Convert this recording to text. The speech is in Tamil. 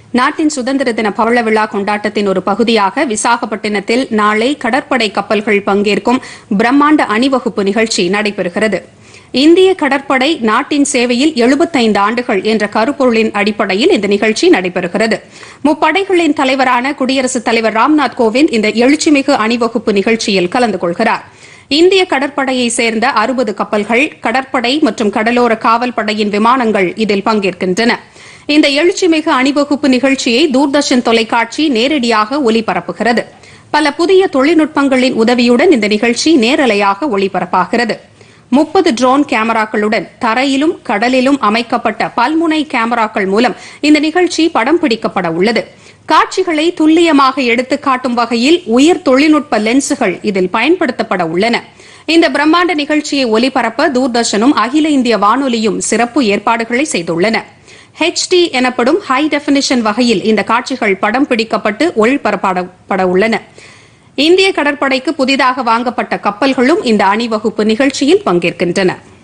நாட்டின் சுதந்திர தின பவள விழா கொண்டாட்டத்தின் ஒரு பகுதியாக விசாகப்பட்டினத்தில் நாளை கடற்படை கப்பல்கள் பங்கேற்கும் பிரம்மாண்ட அணிவகுப்பு நிகழ்ச்சி நடைபெறுகிறது இந்திய கடற்படை நாட்டின் சேவையில் 75 ஆண்டுகள் என்ற கருப்பொருளின் அடிப்படையில் இந்த நிகழ்ச்சி நடைபெறுகிறது முப்படைகளின் தலைவரான குடியரசுத் தலைவர் ராம்நாத் கோவிந்த் இந்த எழுச்சிமிகு அணிவகுப்பு நிகழ்ச்சியில் கலந்து கொள்கிறார் இந்திய கடற்படையை சேர்ந்த அறுபது கப்பல்கள் கடற்படை மற்றும் கடலோர காவல் படையின் விமானங்கள் இதில் பங்கேற்கின்றன இந்த எழுச்சிமிகு அணிவகுப்பு நிகழ்ச்சியை தூர்தர்ஷன் தொலைக்காட்சி நேரடியாக ஒலிபரப்புகிறது பல புதிய தொழில்நுட்பங்களின் உதவியுடன் இந்த நிகழ்ச்சி நேரலையாக ஒளிபரப்பாகிறது முப்பது ட்ரோன் கேமராக்களுடன் தரையிலும் கடலிலும் அமைக்கப்பட்ட பல்முனை கேமராக்கள் மூலம் இந்த நிகழ்ச்சி படம் பிடிக்கப்பட உள்ளது காட்சிகளை துல்லியமாக எடுத்துக் காட்டும் வகையில் உயர் தொழில்நுட்ப லென்சுகள் இதில் பயன்படுத்தப்பட உள்ளன இந்த பிரம்மாண்ட நிகழ்ச்சியை ஒலிபரப்ப தூர்தர்ஷனும் அகில இந்திய வானொலியும் சிறப்பு ஏற்பாடுகளை செய்துள்ளன ஹெச்டி எனப்படும் ஹை டெபினிஷன் வகையில் இந்த காட்சிகள் படம் பிடிக்கப்பட்டு ஒளிபரப்பப்பட உள்ளன இந்திய கடற்படைக்கு புதிதாக வாங்கப்பட்ட கப்பல்களும் இந்த அணிவகுப்பு நிகழ்ச்சியில் பங்கேற்கின்றன